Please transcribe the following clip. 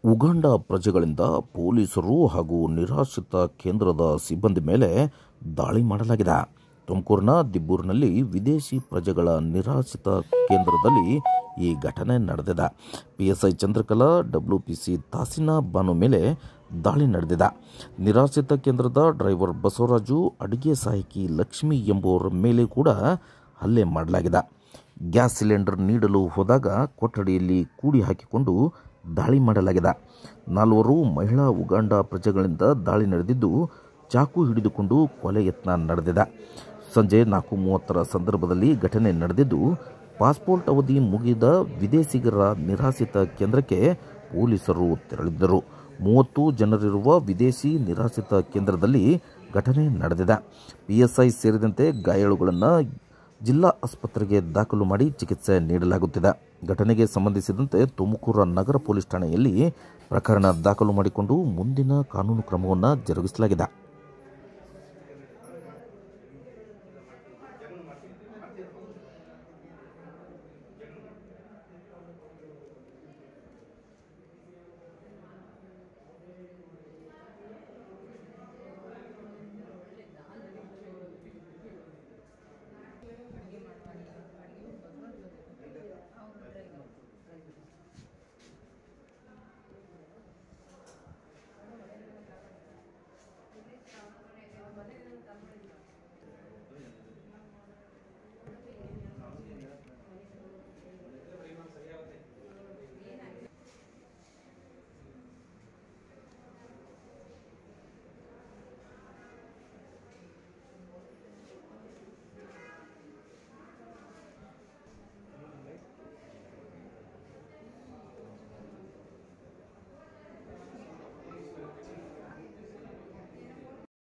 Uganda ಪ್ರಜೆಗಳಿಂದ ಪೊಲೀಸರು ಹಾಗೂ ನಿರಾಶ್ರಿತ ಕೇಂದ್ರದ ಸಿಬ್ಬಂದಿ ಮೇಲೆ ದಾಳಿ ಮಾಡಲಾಗಿದೆ ತುಮಕೂರಿನ ದಿಬ್ಬೂರಿನಲ್ಲಿ ವಿದೇಶಿ ಪ್ರಜೆಗಳ ನಿರಾಶ್ರಿತ ಕೇಂದ್ರದಲ್ಲಿ ಈ ಘಟನೆ ನಡೆದಿದೆ ಪಿಎಸ್ಐ ಚಂದ್ರಕಲಾ ಡಬ್ಲ್ಯೂಪಿಸಿ ತಾಸಿನಾ ಬಾನು ಮೇಲೆ ದಾಳಿ ನಡೆದಿದೆ ನಿರಾಶ್ರಿತ ಕೇಂದ್ರದ ಡ್ರೈವರ್ ಬಸವರಾಜು ಅಡುಗೆ ಸಹಾಯಕಿ ಲಕ್ಷ್ಮಿ ಎಂಬುವರ ಮೇಲೆ ಕೂಡ ಹಲ್ಲೆ ಮಾಡಲಾಗಿದೆ ಗ್ಯಾಸ್ ಸಿಲಿಂಡರ್ ನೀಡಲು ಹೋದಾಗ ಕೊಠಡಿಯಲ್ಲಿ ಕೂಡಿ ಹಾಕಿಕೊಂಡು ದಾಳಿ ಮಾಡಲಾಗಿದೆ ನಾಲ್ವರು ಮಹಿಳಾ ಉಗಾಂಡ ಪ್ರಜೆಗಳಿಂದ ದಾಳಿ ನಡೆದಿದ್ದು ಚಾಕು ಹಿಡಿದುಕೊಂಡು ಕೊಲೆ ಯತ್ನ ನಡೆದಿದೆ ಸಂಜೆ ನಾಲ್ಕು ಮೂವತ್ತರ ಸಂದರ್ಭದಲ್ಲಿ ಘಟನೆ ನಡೆದಿದ್ದು ಪಾಸ್ಪೋರ್ಟ್ ಅವಧಿ ಮುಗಿದ ವಿದೇಶಿಗರ ನಿರಾಶ್ರಿತ ಕೇಂದ್ರಕ್ಕೆ ಪೊಲೀಸರು ತೆರಳಿದ್ದರು ಮೂವತ್ತು ಜನರಿರುವ ವಿದೇಶಿ ನಿರಾಶ್ರಿತ ಕೇಂದ್ರದಲ್ಲಿ ಘಟನೆ ನಡೆದಿದೆ ಪಿಎಸ್ಐ ಸೇರಿದಂತೆ ಗಾಯಾಳುಗಳನ್ನು ಜಿಲ್ಲಾ ಆಸ್ಪತ್ರೆಗೆ ದಾಖಲು ಮಾಡಿ ಚಿಕಿತ್ಸೆ ನೀಡಲಾಗುತ್ತಿದೆ ಘಟನೆಗೆ ಸಂಬಂಧಿಸಿದಂತೆ ತುಮಕೂರು ನಗರ ಪೊಲೀಸ್ ಠಾಣೆಯಲ್ಲಿ ಪ್ರಕರಣ ದಾಖಲು ಮಾಡಿಕೊಂಡು ಮುಂದಿನ ಕಾನೂನು ಕ್ರಮವನ್ನು ಜರುಗಿಸಲಾಗಿದೆ